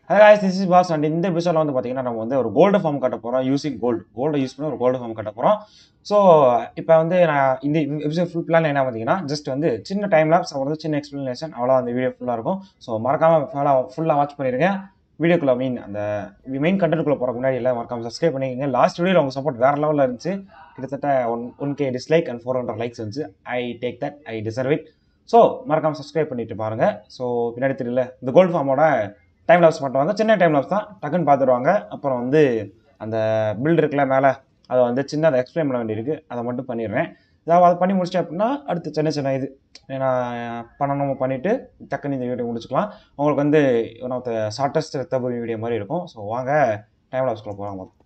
அதாவது this is pass and இந்த எபிசோட வந்து பார்த்தீங்கன்னா நம்ம வந்து ஒரு கோல்டு ஃபார்ம் கட்ட போகிறோம் யூசிங் கோல்டு கோல்டு யூஸ் பண்ணி ஒரு கோல்டு ஃபார்ம் கட்ட போகிறோம் ஸோ இப்போ வந்து நான் இந்த எபிசோட் ஃபுல் பிளான் என்ன பார்த்தீங்கன்னா ஜஸ்ட் வந்து சின்ன டைம் லாப்ஸ் அப்புறம் வந்து சின்ன எக்ஸ்ப்ளனேஷன் அவ்வளோ அந்த வீடியோ ஃபுல்லாக இருக்கும் ஸோ மறக்காமல் ஃபுல்லாக ஃபுல்லாக வாட்ச் பண்ணிடுங்க வீடியோக்குள்ள மீன் அந்த மெயின் கண்டென்ட்குள்ளே போகிற முன்னாடி எல்லாம் மறக்காம சப்ஸ்கிரைப் பண்ணிக்கங்க லாஸ்ட் வீடியோவில் உங்கள் சப்போர்ட் வேறு லெவலில் இருந்துச்சு கிட்டத்தட்ட one one K dislike and four hundred likes இருந்துச்சு I take that I deserve it so மறக்காம சப்ஸ்கிரைப் பண்ணிட்டு பாருங்கள் ஸோ பின்னாடி தெரியல இந்த கோல்ட் ஃபார்மோட டைம் லாப்ஸ் பண்ணுவாங்க சின்ன டைம் லாப்ஸ் தான் டக்குன்னு பார்த்துருவாங்க அப்புறம் வந்து அந்த பில்டு இருக்குல்ல மேலே அதை வந்து சின்ன அதை எக்ஸ்பிளைன் பண்ண வேண்டியிருக்கு அதை மட்டும் பண்ணிடுறேன் இதாவது அதை பண்ணி முடிச்சிட்டேன் அப்படின்னா அடுத்து சின்ன சின்ன இது நான் பண்ணணும் பண்ணிவிட்டு டக்குன்னு இந்த வீடியோ முடிச்சுக்கலாம் உங்களுக்கு வந்து ஒன் ஆஃப் த ஷார்ட்டஸ்ட் தபு வீடியோ மாதிரி இருக்கும் ஸோ வாங்க டைம் லாப்ஸ்குள்ளே போகலாம் மொத்தம்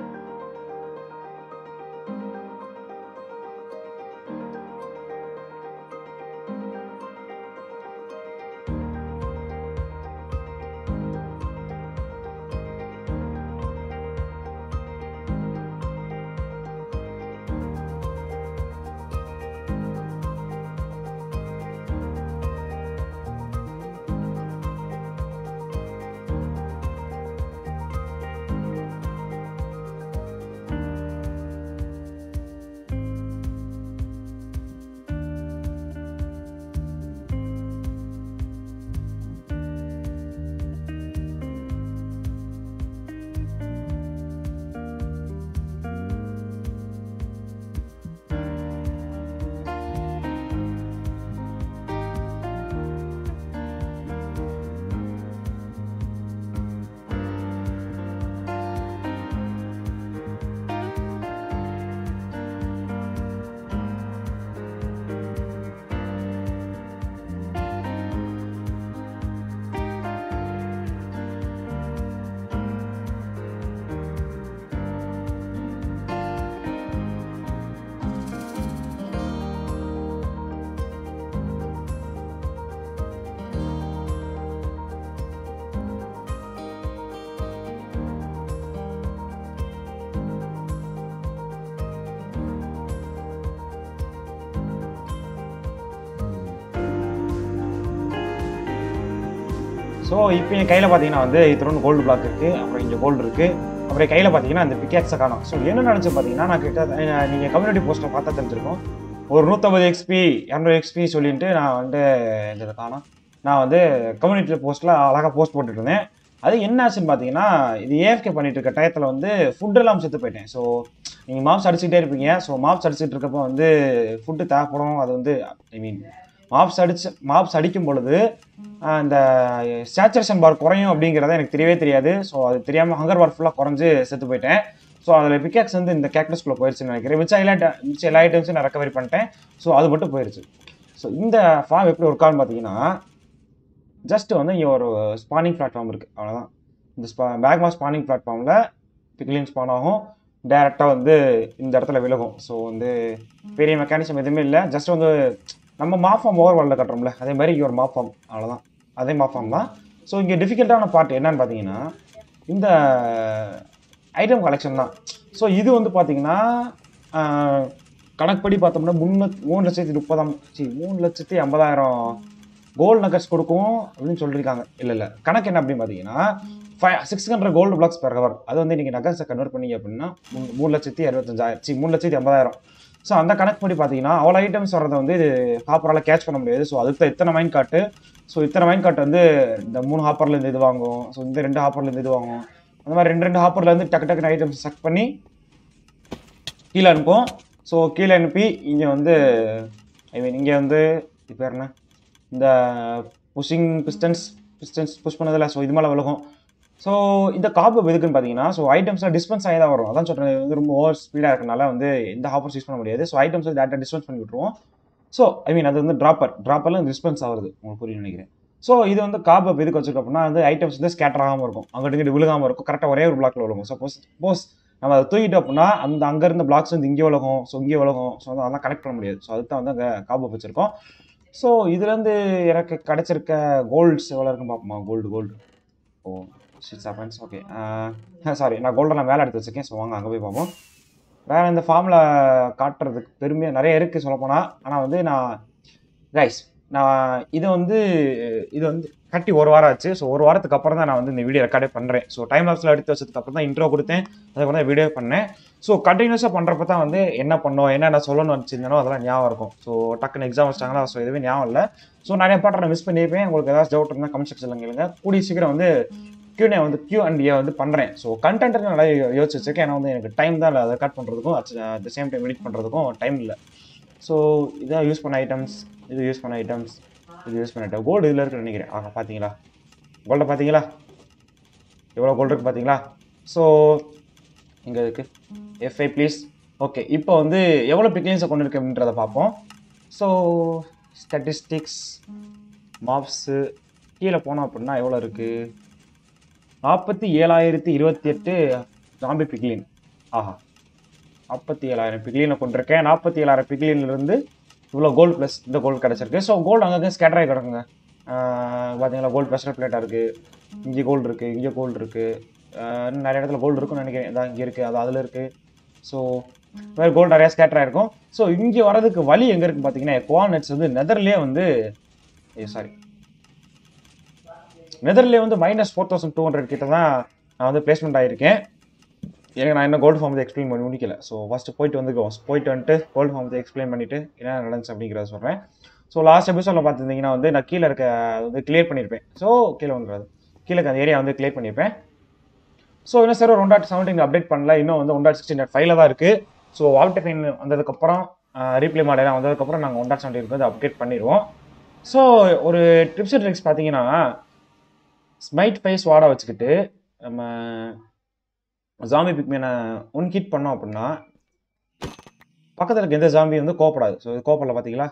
ஸோ இப்போ என் கையில் பார்த்தீங்கன்னா வந்து இத்தனோண்டு கோல்டு பிளாக் இருக்குது அப்புறம் இங்கே கோல்டு இருக்குது அப்புறம் கையில் பார்த்தீங்கன்னா அந்த பிக்கேட்ஸை காணும் ஸோ என்ன நினச்சி பார்த்தீங்கன்னா நான் கிட்ட நீங்கள் கம்யூனிட்டி போஸ்ட்டை பார்த்தா தெரிஞ்சிருக்கும் ஒரு நூற்றம்பது எக்ஸ்பி இரநூறு எக்ஸ்பி சொல்லிட்டு நான் வந்து இந்த காணும் நான் வந்து கம்யூனிட்டி போஸ்ட்டில் அழகாக போஸ்ட் போட்டுட்டு இருந்தேன் அது என்ன ஆச்சுன்னு பார்த்தீங்கன்னா இது ஏஎஃப்கே பண்ணிட்டு இருக்க டயத்தில் வந்து ஃபுட்டெல்லாம் செத்து போயிட்டேன் ஸோ நீங்கள் மாப்ஸ் அடிச்சுக்கிட்டே இருப்பீங்க ஸோ மாப்ஸ் அடிச்சுட்டு இருக்கப்போ வந்து ஃபுட்டு தேவைப்படும் அது வந்து ஐ மீன் மாப்ஸ் அடிச்சு மாப்ஸ் அடிக்கும் பொழுது ஆஹ் இந்த சேச்சுரேஷன் பார் குறையும் அப்படிங்கிறத எனக்கு தெரியவே தெரியாது ஸோ அது தெரியாமல் ஹங்கர் பார் ஃபுல்லாக குறைஞ்சு செத்து போயிட்டேன் ஸோ அதில் பிக்கேக்ஸ் வந்து இந்த கேக்டஸ்குள்ளே போயிடுச்சுன்னு நினைக்கிறேன் மிச்ச எல்லா மிச்ச எல்லா ஐட்டம்ஸும் நான் ரெக்கவரி பண்ணிட்டேன் ஸோ அது மட்டும் போயிடுச்சு ஸோ இந்த ஃபார்ம் எப்படி ஒர்க் ஆகுன்னு பார்த்தீங்கன்னா ஜஸ்ட் வந்து இங்கே ஒரு ஸ்பானிங் பிளாட்ஃபார்ம் இருக்குது அவ்வளோதான் இந்த ஸ்பா பேக்மா ஸ்பானிங் பிளாட்ஃபார்மில் பிக்லின் ஸ்பான் ஆகும் டேரெக்டாக வந்து இந்த இடத்துல விலகும் ஸோ வந்து பெரிய மெக்கானிசம் எதுவுமே இல்லை ஜஸ்ட் வந்து நம்ம மாஃபார்ம் ஓவர் வேர்ல்டில் கட்டுறோம்ல அதே மாதிரி இங்கே ஒரு மாஃபார்ம் அவ்வளோதான் அதே மாஃபார்ம் தான் ஸோ இங்கே டிஃபிகல்ட்டான பார்ட் என்னன்னு பார்த்தீங்கன்னா இந்த ஐட்டம் கலெக்ஷன் தான் ஸோ இது வந்து பார்த்தீங்கன்னா ஆஹ், கணக்குப்படி பார்த்தோம்னா முன்னூ மூணு லட்சத்தி முப்பதாம் சி மூணு லட்சத்தி ஐம்பதாயிரம் கோல்டு நகர்ஸ் கொடுக்கும் அப்படின்னு சொல்லியிருக்காங்க இல்லை இல்லை கணக்கு என்ன அப்படின்னு பார்த்தீங்கன்னா five six hundred gold blocks per hour அது வந்து நீங்கள் நகர்ஸை கன்வெர்ட் பண்ணீங்க அப்படின்னா மூ- மூணு லட்சத்தி அறுபத்தஞ்சாயிரம் சி மூணு லட்சத்தி ஐம்பதாயிரம் ஸோ அந்த கணக்கு படி பார்த்தீங்கன்னா அவ்வளோ ஐட்டம்ஸ் வர்றதை வந்து இது ஹாப்பரால் கேட்ச் பண்ண முடியாது ஸோ அதுக்கு தான் இத்தனை மைண்ட் காட்டு ஸோ இத்தனை மைண்ட் காட்டு வந்து இந்த மூணு ஹாப்பர்லேருந்து இது வாங்கும் ஸோ இந்த ரெண்டு ஹாப்பர்லேருந்து இது வாங்கும் அந்த மாதிரி ரெண்டு ரெண்டு ஹாப்பர்லேருந்து டக்கு டக்குன்னு ஐட்டம்ஸ் செக் பண்ணி கீழே அனுப்பும் ஸோ கீழே அனுப்பி இங்கே வந்து ஐ மீன் இங்கே வந்து இது பேர் என்ன இந்த புஷிங் பிஸ்டன்ஸ் பிஸ்டன்ஸ் புஷ் பண்ணதில்ல ஸோ இது மேலே விலகும் ஸோ இந்த காப்பு எதுக்குன்னு பார்த்தீங்கன்னா ஸோ ஐட்டம்ஸ்லாம் டிஸ்பென்ஸ் ஆகி தான் வரும் அதான் சொல்கிறேன் இது வந்து ரொம்ப ஓவர் ஸ்பீடாக இருக்கனால வந்து இந்த ஹாப்பர்ஸ் யூஸ் பண்ண முடியாது ஸோ ஐட்டம்ஸ் டேட்டா டிஸ்பென்ஸ் பண்ணி விட்ருவோம் ஸோ ஐ மீன் அது வந்து ட்ராப்பர் ட்ராப்பரில் டிஸ்பென்ஸ் ஆகுது உங்களுக்கு புரியும் நினைக்கிறேன் ஸோ இது வந்து காப் அப் எதுக்கு வச்சிருக்கோம் அப்படின்னா வந்து ஐட்டம்ஸ் வந்து ஸ்கேட்டர் ஆகாமல் இருக்கும் அங்கிட்டு இங்கிட்டு விழுகாமல் இருக்கும் கரெக்டாக ஒரே ஒரு பிளாக்ல விழுகும் சப்போஸ் சப்போஸ் நம்ம அதை தூக்கிட்டோம் அப்படின்னா அந்த அங்கே இருந்த பிளாக்ஸ் வந்து இங்கே விலகும் ஸோ இங்கே விலகும் ஸோ வந்து அதெல்லாம் கனெக்ட் பண்ண முடியாது ஸோ அதுக்கு தான் வந்து அங்கே காப் அப் வச்சிருக்கோம் ஸோ இதுலேருந்து எனக்கு கிடைச்சிருக்க கோல்ட்ஸ் எவ்வளோ இருக்குன்னு பார்ப்போமா கோல்டு கோல்டு ஓ சிக்ஸ் செவன்ஸ் ஓகே சாரி நான் கோல்டை நான் மேலே எடுத்து வச்சிருக்கேன் ஸோ வாங்க அங்கே போய் பார்ப்போம் வேறு இந்த ஃபார்மில் காட்டுறதுக்கு பெருமையாக நிறைய இருக்குது சொல்லப்போனால் ஆனால் வந்து நான் கைஸ் நான் இது வந்து இது வந்து கட்டி ஒரு வாரம் ஆச்சு ஸோ ஒரு வாரத்துக்கு அப்புறம் தான் நான் வந்து இந்த வீடியோ ரெக்கார்டே பண்ணுறேன் ஸோ டைம் லாப்ஸில் எடுத்து வச்சதுக்கு அப்புறம் தான் இன்ட்ரோ கொடுத்தேன் அதுக்கப்புறம் தான் வீடியோ பண்ணேன் ஸோ கண்டினியூஸாக பண்ணுறப்ப தான் வந்து என்ன பண்ணோம் என்னென்ன சொல்லணும்னு வச்சுருந்தேனோ அதெல்லாம் ஞாபகம் இருக்கும் ஸோ டக்குன்னு எக்ஸாம் வச்சிட்டாங்களா ஸோ எதுவுமே ஞாபகம் இல்லை ஸோ நிறைய பாட்டை நான் மிஸ் பண்ணியிருப்பேன் உங்களுக்கு ஏதாச்சும் டவுட் இருந்தால் கமெண்ட் செக்ஷனில் கேளுங்க கூடிய சீக்கிரம் வந்து கியூனே வந்து கியூ அண்ட் ஏ வந்து பண்ணுறேன் ஸோ கண்டென்ட் நிறைய யோசிச்சு வச்சிருக்கேன் ஏன்னா வந்து எனக்கு டைம் தான் இல்லை அதை ரெக்கார்ட் பண்ணுறதுக்கும் at the same time edit பண்ணுறதுக்கும் டைம் இல்லை ஸோ இதான் யூஸ் பண்ண ஐட்டம்ஸ் இது யூஸ் பண்ண ஐட்டம்ஸ் இது யூஸ் பண்ண ஐட்டம் கோல்டு இதில் இருக்குன்னு நினைக்கிறேன் ஆஹா பார்த்தீங்களா கோல்டை பார்த்தீங்களா எவ்வளோ கோல்டு இருக்குது பார்த்தீங்களா ஸோ இங்கே இருக்குது எஃப்ஐ ப்ளீஸ் ஓகே இப்போ வந்து எவ்வளோ பிக்லின்ஸை கொண்டு இருக்கு அப்படின்றத பார்ப்போம் ஸோ ஸ்டாட்டிஸ்டிக்ஸ் மாப்ஸு கீழே போனோம் அப்படின்னா எவ்வளோ இருக்குது நாற்பத்தி ஏழாயிரத்தி இருபத்தி எட்டு ஜாம்பி பிக்லின் ஆஹா நாற்பத்தி ஏழாயிரம் பிக்லினை கொண்டிருக்கேன் நாற்பத்தி ஏழாயிரம் பிக்லின்லேருந்து இவ்வளோ கோல்டு ப்ளஸ் இந்த கோல்டு கிடச்சிருக்கு ஸோ கோல்டு அங்கங்கே ஸ்கேட்டர் ஆகி கிடக்குங்க ஆஹ் பார்த்தீங்களா கோல்டு ஸ்பெஷல் பிளேட்டாக இருக்குது இங்கே கோல்டு இருக்குது இங்கே கோல்டு இருக்குது இன்னும் நிறைய இடத்துல கோல்டு இருக்குன்னு நினைக்கிறேன் இதான் இங்கே இருக்குது அது அதில் இருக்குது ஸோ வேறு கோல்டு நிறையா ஸ்கேட்டர் ஆயிருக்கும் ஸோ இங்கே வரதுக்கு வழி எங்கே இருக்குது பார்த்தீங்கன்னா குவானட்ஸ் வந்து நெதர்லேயே வந்து சாரி நெதர்லேயே வந்து minus four thousand two hundred கிட்ட தான் நான் வந்து பிளேஸ்மெண்ட் ஆகியிருக்கேன் எனக்கு நான் இன்னும் கோல்டு ஃபார்ம் வந்து எக்ஸ்பிளைன் பண்ணி முடிக்கல ஸோ ஃபஸ்ட்டு போயிட்டு வந்துக்குவோம் போயிட்டு வந்துட்டு கோல்டு ஃபார்ம் வந்து எக்ஸ்பிளைன் பண்ணிவிட்டு என்ன நடந்துச்சு அப்படிங்கிறத சொல்கிறேன் ஸோ லாஸ்ட் எபிசோடில் பார்த்துருந்தீங்கன்னா வந்து நான் கீழே இருக்க அது வந்து கிளியர் பண்ணியிருப்பேன் ஸோ கீழே வந்துடாது கீழே இருக்க அந்த ஏரியா வந்து கிளியர் பண்ணியிருப்பேன் ஸோ இன்னும் sir one dot seventeen update பண்ணல இன்னும் வந்து ஒன் டாட் சிக்ஸ்டீன் டாட் ஃபைவ்ல தான் இருக்குது ஸோ வால்டர் ஃபைன் வந்ததுக்கப்புறம் ரீப்ளே மாடலாம் வந்ததுக்கப்புறம் நாங்கள் ஒன் டாட் செவன்டீன் வந்து அப்டேட் பண்ணிடுவோம் ஸோ ஒரு டிப்ஸ் அண்ட் ட்ரிக்ஸ் பார்த்தீங்கன்னா ஸ்மைட் ஃபைஸ் வாட வச்சுக்கிட்டு நம்ம ஜாம்பி பிக்மேனை ஒன் கிட் பண்ணோம் அப்படின்னா பக்கத்தில் இருக்க எந்த ஜாம்பி வந்து கோவப்படாது ஸோ இது கோவப்படல பார்த்தீங்களா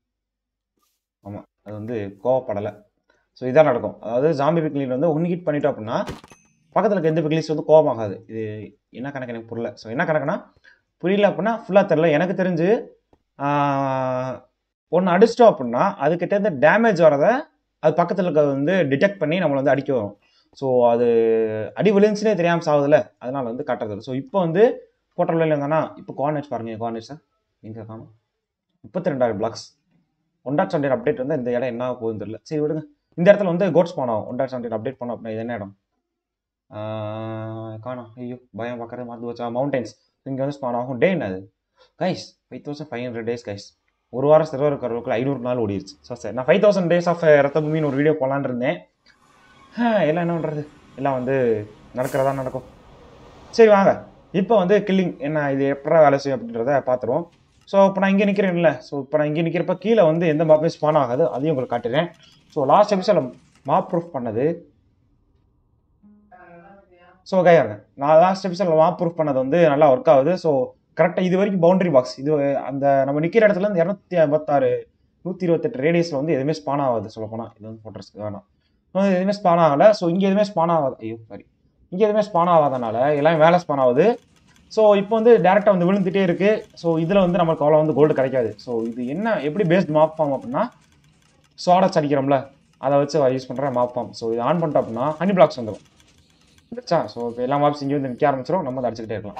ஆமாம் அது வந்து கோவப்படலை ஸோ இதான் நடக்கும் அதாவது ஜாம்பி பிக்லின் வந்து ஒன் ஹிட் பண்ணிட்டோம் அப்படின்னா பக்கத்தில் இருக்க எந்த பிக்லிஸ் வந்து கோவமாகாது இது என்ன கணக்கு எனக்கு புரியல ஸோ என்ன கணக்குனா புரியல அப்படின்னா ஃபுல்லாக தெரில எனக்கு தெரிஞ்சு ஒன்று அடிச்சிட்டோம் அப்படின்னா அதுக்கிட்ட இருந்து டேமேஜ் வரதை அது பக்கத்தில் இருக்கிறது வந்து டிடெக்ட் பண்ணி நம்மளை வந்து அடிக்க வரும் ஸோ அது அடி விழுந்துச்சுனே தெரியாமல் சாகுதுல அதனால் வந்து காட்டுறது ஸோ இப்போ வந்து போட்டோவில் இருந்தானா இப்போ கோஆர்டினேட்ஸ் பாருங்கள் கோஆர்டினேட்ஸை எங்கே காணும் முப்பத்தி ரெண்டாயிரம் blocks one dot seventeen update வந்து இந்த இடம் என்ன போகுதுன்னு தெரியல சரி விடுங்க இந்த இடத்துல வந்து கோட்ஸ் போனோம் ஒன் டாட் செவன்டீன் அப்டேட் பண்ணோம் அப்படின்னா இது என்ன இடம் காணும் ஐயோ பயம் பார்க்குறது மறந்து வச்சா மவுண்டன்ஸ் இங்கே வந்து ஸ்பான் ஆகும் டே என்னது guys five thousand five hundred days guys ஒரு வாரம் சிறுவர் இருக்கிறவங்களுக்கு ஐநூறு நாள் ஓடிடுச்சு ஸோ சார் நான் ஃபைவ் தௌசண்ட் டேஸ் ஆஃப் ரத்த பூமின்னு ஒரு வீடியோ போகலான்னு இருந்தேன் எல்லாம் என்ன பண்ணுறது எல்லாம் வந்து நடக்கிறதா நடக்கும் சரி வாங்க இப்போ வந்து கில்லிங் என்ன இது எப்படா வேலை செய்யும் அப்படின்றத பார்த்துருவோம் ஸோ இப்போ நான் இங்கே நிற்கிறேன்ல ஸோ இப்போ நான் இங்கே நிற்கிறப்ப கீழே வந்து எந்த மாப்புமே ஸ்பான் ஆகாது அதையும் உங்களுக்கு காட்டுறேன் so last episode mob proof பண்ணது ஸோ கையாங்க நான் லாஸ்ட் எபிசோட மாப் ப்ரூஃப் பண்ணது வந்து நல்லா ஒர்க் ஆகுது ஸோ கரெக்டாக இது வரைக்கும் பவுண்டரி பாக்ஸ் இது அந்த நம்ம நிற்கிற இடத்துல இருந்து இரநூத்தி ஐம்பத்தாறு நூற்றி இருபத்தெட்டு ரேடியஸில் வந்து எதுவுமே ஸ்பான் ஆகாது சொல்ல போனால் இது வந்து ஃபோட்டோஸ் வேணாம் எதுவுமே ஸ்பான் ஆகலை ஸோ இங்கே எதுவுமே ஸ்பான் ஆகாது ஐயோ சாரி இங்கே எதுவுமே ஸ்பான் ஆகாதனால எல்லாம் மேலே ஸ்பான் ஆகுது ஸோ இப்போ வந்து டேரெக்டாக வந்து விழுந்துட்டே இருக்குது ஸோ இதில் வந்து நம்மளுக்கு அவ்வளோ வந்து கோல்டு கிடைக்காது ஸோ இது என்ன எப்படி பேஸ்ட் மாப் ஃபார்ம் அப்படின்னா சோடா அடிக்கிறோம்ல அதை வச்சு யூஸ் பண்ணுற மாப் ஃபார்ம் ஸோ இது ஆன் பண்ணிட்டோம் அப்படின்னா ஹனி பிளாக்ஸ் வந்துடும் வந்துச்சா ஸோ இப்போ எல்லா மாப்ஸ் இங்கே வந்து நிற்க ஆரம்பிச்சிடும் நம்ம வந்து அடிச்சுக்கிட்டே இருக்கலாம்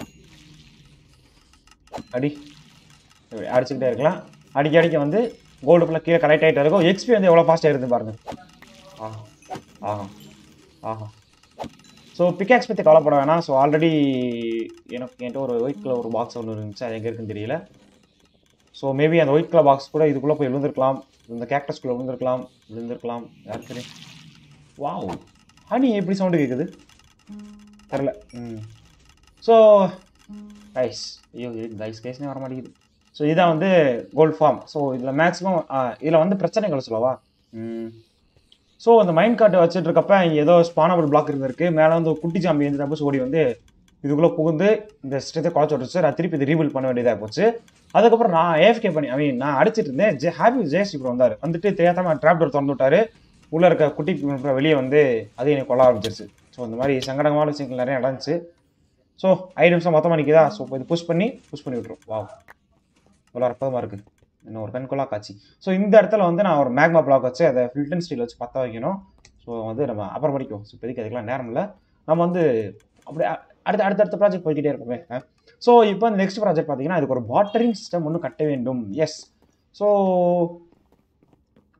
அடி இப்படி அடிச்சுக்கிட்டே இருக்கலாம் அடிக்க அடிக்க வந்து கோல்டுக்குள்ளே கீழே கரெக்ட் ஆகிட்டே இருக்கும் எக்ஸ்பி வந்து எவ்வளோ ஃபாஸ்ட்டாக இருந்து பாருங்க ஆஹா ஆஹா ஆஹா ஸோ பிக்காக்ஸ் பற்றி கவலைப்பட வேணாம் ஸோ ஆல்ரெடி எனக்கு என்கிட்ட ஒரு ஒயிட் கலர் ஒரு பாக்ஸ் ஒன்று இருந்துச்சு அது எங்கே இருக்குன்னு தெரியல ஸோ மேபி அந்த ஒயிட் கலர் பாக்ஸ் கூட இதுக்குள்ளே போய் விழுந்திருக்கலாம் இந்த கேக்டஸ்குள்ளே விழுந்திருக்கலாம் விழுந்திருக்கலாம் யாருக்கு தெரியும் வாவ் ஹனி எப்படி சவுண்டு கேட்குது தெரில ம் ஸோ கைஸ் ஐயோ இது கைஸ் கேஸ்னே வர மாட்டேங்குது ஸோ இதான் வந்து கோல்ட் ஃபார்ம் ஸோ இதில் மேக்ஸிமம் இதில் வந்து பிரச்சனைகள் சொல்லவா ம் ஸோ அந்த மைண்ட் கார்ட்டை வச்சுட்டு இருக்கப்ப இங்கே ஏதோ ஸ்பானபிள் பிளாக் இருந்திருக்கு மேலே வந்து ஒரு குட்டி சாம்பி வந்து தப்பு ஓடி வந்து இதுக்குள்ளே புகுந்து இந்த சிஸ்டத்தை குழச்சி விட்டுச்சு நான் திருப்பி இது ரீபில் பண்ண வேண்டியதாக போச்சு அதுக்கப்புறம் நான் ஏஎஃப்கே பண்ணி ஐ மீன் நான் அடிச்சிட்டு இருந்தேன் ஜே ஹாப்பி ஜெயஸ்ரீ ப்ரோ வந்தார் வந்துட்டு தெரியாதம ட்ராப் டோர் திறந்து விட்டாரு உள்ளே இருக்க குட்டி வெளியே வந்து அது எனக்கு கொள்ள ஆரம்பிச்சிருச்சு ஸோ இந்த மாதிரி சங்கடமான விஷயங்கள் நிறைய நடந்துச்சு ஸோ ஐட்டம்ஸாக மொத்தமாக நிற்கிதா ஸோ இப்போ இது புஷ் பண்ணி புஷ் பண்ணி விட்ரும் வா இவ்வளோ அற்புதமாக இருக்குது இன்னும் ஒரு கண்கொள்ளா காட்சி ஸோ இந்த இடத்துல வந்து நான் ஒரு மேக்மா பிளாக் வச்சு அதை ஃபில்டன் ஸ்டீல் வச்சு பற்ற வைக்கணும் ஸோ வந்து நம்ம அப்புறம் படிக்கும் ஸோ இப்போதைக்கு அதுக்கெல்லாம் நேரம் இல்லை நம்ம வந்து அப்படியே அடுத்த அடுத்தடுத்த ப்ராஜெக்ட் போய்கிட்டே இருப்போமே ஸோ இப்போ இந்த நெக்ஸ்ட் ப்ராஜெக்ட் பார்த்தீங்கன்னா அதுக்கு ஒரு வாட்டரிங் சிஸ்டம் ஒன்று கட்ட வேண்டும் எஸ் ஸோ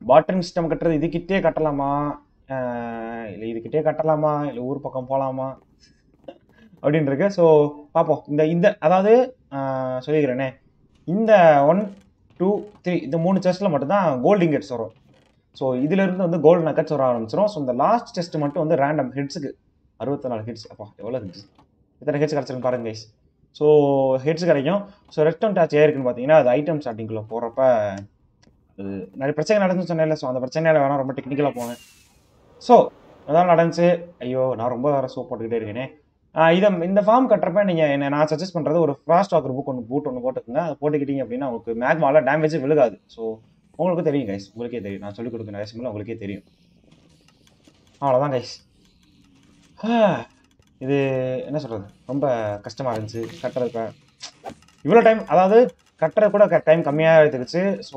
பாட்டரிங் சிஸ்டம் கட்டுறது இதுக்கிட்டே கட்டலாமா இல்லை இதுக்கிட்டே கட்டலாமா இல்லை ஊர் பக்கம் போகலாமா அப்படின்னு இருக்கு ஸோ பார்ப்போம் இந்த இந்த அதாவது ஆஹ், சொல்லிக்கிறேனே இந்த ஒன் டூ த்ரீ இந்த மூணு செஸ்ட்டில் மட்டும்தான் கோல்டு இங்கெட்ஸ் வரும் ஸோ இதிலிருந்து வந்து கோல்டு நக்கட்ஸ் வர ஆரம்பிச்சிடும் ஸோ இந்த லாஸ்ட் டெஸ்ட் மட்டும் வந்து ரேண்டம் ஹெட்ஸுக்கு அறுபத்தி நாலு ஹெட்ஸ் அப்பா எவ்வளோ ஹெட்ஸ் எத்தனை ஹெட்ஸ் கிடச்சிருக்கு பாருங்க கைஸ் ஸோ ஹெட்ஸ் கிடைக்கும் ஸோ ரெஸ்டாரண்ட் டச் ஏருக்குன்னு பார்த்தீங்கன்னா அது ஐட்டம் ஸ்டார்டிங்குள்ளே போகிறப்ப அது நிறைய பிரச்சனை நடந்துன்னு சொன்னேன்ல ஸோ அந்த பிரச்சனையால வேணால் ரொம்ப டெக்னிக்கலாக போனேன் ஸோ அதான் நடந்துச்சு ஐயோ நான் ரொம்ப வேறு சோப் போட்டுக்கிட்டே இருக்கேனே ஆஹ் இதை இந்த ஃபார்ம் கட்டுறப்ப நீங்கள் என்ன நான் சஜஸ்ட் பண்ணுறது ஒரு ஃபாஸ்ட் வாக்கர் புக் ஒன்று பூட் ஒன்று போட்டுக்கோங்க அதை போட்டுக்கிட்டீங்க அப்படின்னா உங்களுக்கு மேக்மால டேமேஜ் விழுகாது ஸோ உங்களுக்கு தெரியும் கைஸ் உங்களுக்கே தெரியும் நான் சொல்லிக் கொடுக்குற விஷயங்கள் உங்களுக்கே தெரியும் அவ்வளோதான் கைஸ் இது என்ன சொல்கிறது ரொம்ப கஷ்டமாக இருந்துச்சு கட்டுறதுக்கு இவ்வளோ டைம் அதாவது கட்டுறது கூட டைம் கம்மியாக எடுத்துக்கிச்சு ஸோ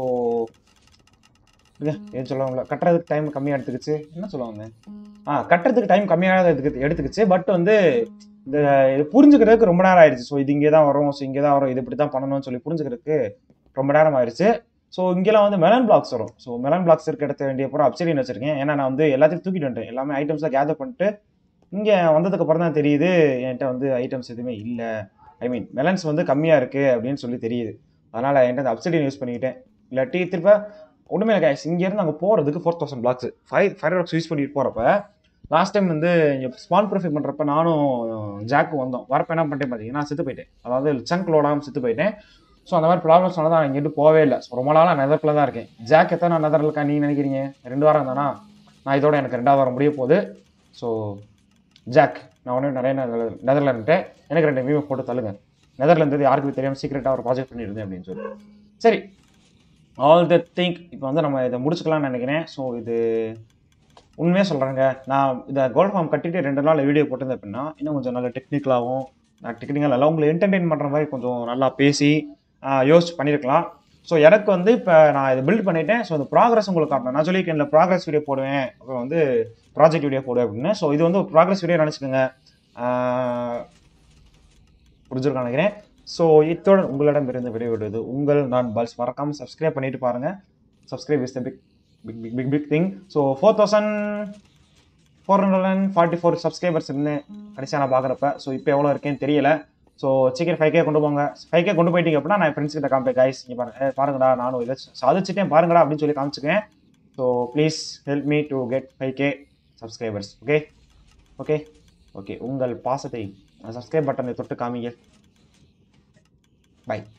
ஏன் சொல்லுவாங்களா கட்டுறதுக்கு டைம் கம்மியாக எடுத்துக்கிச்சு என்ன சொல்லுவாங்க ஆ கட்டுறதுக்கு டைம் கம்மியாக எடுத்துக்கு எடுத்துக்கிச்சு பட் வந்து இந்த இது புரிஞ்சுக்கிறதுக்கு ரொம்ப நேரம் ஆயிடுச்சு ஸோ இது இங்கே தான் வரும் ஸோ இங்கே தான் வரும் இது இப்படி தான் பண்ணணும்னு சொல்லி புரிஞ்சுக்கிறதுக்கு ரொம்ப நேரம் ஆயிடுச்சு ஸோ இங்கெல்லாம் வந்து மெலன் பிளாக்ஸ் வரும் ஸோ மெலன் பிளாக்ஸ் இருக்க இடத்த வேண்டிய பூரா அப்சைடின் வச்சிருக்கேன் ஏன்னா நான் வந்து எல்லாத்தையும் தூக்கிட்டு வந்துட்டேன் எல்லாமே ஐட்டம்ஸாக கேதர் பண்ணிட்டு இங்கே வந்ததுக்கு அப்புறம் தான் தெரியுது என்கிட்ட வந்து ஐட்டம்ஸ் எதுவுமே இல்லை ஐ மீன் மெலன்ஸ் வந்து கம்மியாக இருக்குது அப்படின்னு சொல்லி தெரியுது அதனால் என்கிட்ட அந்த அப்சைடின் யூஸ் பண்ணிக்கிட்டேன் இல்லாட்டி திருப்ப ஒன்றுமே இல்லை கேஷ் இங்கேருந்து அங்கே போகிறதுக்கு four thousand blocks five five blocks use பண்ணிட்டு போகிறப்ப லாஸ்ட் டைம் வந்து இங்கே ஸ்பான் ப்ரொஃபை பண்ணுறப்ப நானும் ஜாக்கும் வந்தோம் வரப்ப என்ன பண்ணிட்டேன் பார்த்தீங்கன்னா செத்து போயிட்டேன் அதாவது சங்க் லோடாமல் செத்து போயிட்டேன் ஸோ அந்த மாதிரி ப்ராப்ளம்ஸ் தான் நான் இங்கிட்டு போகவே இல்லை ஸோ ரொம்ப நாளாக நெதர்ல தான் இருக்கேன் ஜாக் எத்தனை நான் நெதரில் இருக்கா நீங்கள் நினைக்கிறீங்க ரெண்டு வாரம் தானா நான் இதோட எனக்கு ரெண்டாவது வாரம் முடிய போகுது ஸோ ஜாக் நான் ஒன்று நிறைய நெதரில் இருந்துட்டேன் எனக்கு ரெண்டு வியூ போட்டு தள்ளுங்க நெதர்ல இருந்தது யாருக்கும் தெரியாமல் சீக்கிரட்டாக ஒரு ப்ராஜெக்ட் பண்ணியிருந்தேன் அப்படின்னு சொல்லி சரி ஆல் த திங்க் இப்போ வந்து நம்ம இதை முடிச்சுக்கலாம்னு நினைக்கிறேன் ஸோ இது உண்மையாக சொல்கிறேங்க நான் இதை கோல்ட் ஃபார்ம் கட்டிட்டு ரெண்டு நாள் வீடியோ போட்டிருந்தேன் அப்படின்னா இன்னும் கொஞ்சம் நல்ல டெக்னிக்கலாகவும் நான் டெக்னிக்கல் எல்லாம் உங்களை என்டர்டெயின் பண்ணுற மாதிரி கொஞ்சம் நல்லா பேசி ஆஹ், யோசிச்சு பண்ணியிருக்கலாம் ஸோ எனக்கு வந்து இப்போ நான் இதை பில்ட் பண்ணிட்டேன் ஸோ இந்த ப்ராக்ரஸ் உங்களுக்கு காட்டணும் நான் சொல்லியிருக்கேன் இந்த ப்ராக்ரஸ் வீடியோ போடுவேன் அப்புறம் வந்து ப்ராஜெக்ட் வீடியோ போடுவேன் அப்படின்னு ஸோ இது வந்து ஒரு ப்ராக்ரஸ் வீடியோ நினச்சிக்கோங்க புரிஞ்சிருக்கான்னு நினைக்கிறேன் ஸோ இத்துடன் உங்களிடம் இருந்து விடைவிடுவது உங்கள் நான் பல்ஸ் மறக்காமல் சப்ஸ்கிரைப் பண்ணிட்டு பாருங்கள் subscribe is the big big big big big thing so four thousand four hundred and forty four subscribers இருந்தேன் கடைசியாக நான் பார்க்குறப்ப ஸோ இப்போ எவ்வளோ இருக்கேன்னு தெரியல ஸோ சீக்கிரம் ஃபைவ் கே கொண்டு போங்க ஃபைவ் கே கொண்டு போயிட்டீங்க அப்படின்னா நான் ஃப்ரெண்ட்ஸ் கிட்ட காமிப்பேன் கைஸ் இங்கே பாருங்க ஏய், பாருங்கடா நானும் இதை சாதிச்சிட்டேன் பாருங்கடா அப்படின்னு சொல்லி காமிச்சுக்கேன் so please help me to get five K subscribers okay okay okay உங்கள் பாசத்தை சப்ஸ்கிரைப் பட்டனை தொட்டு காமிங்க பை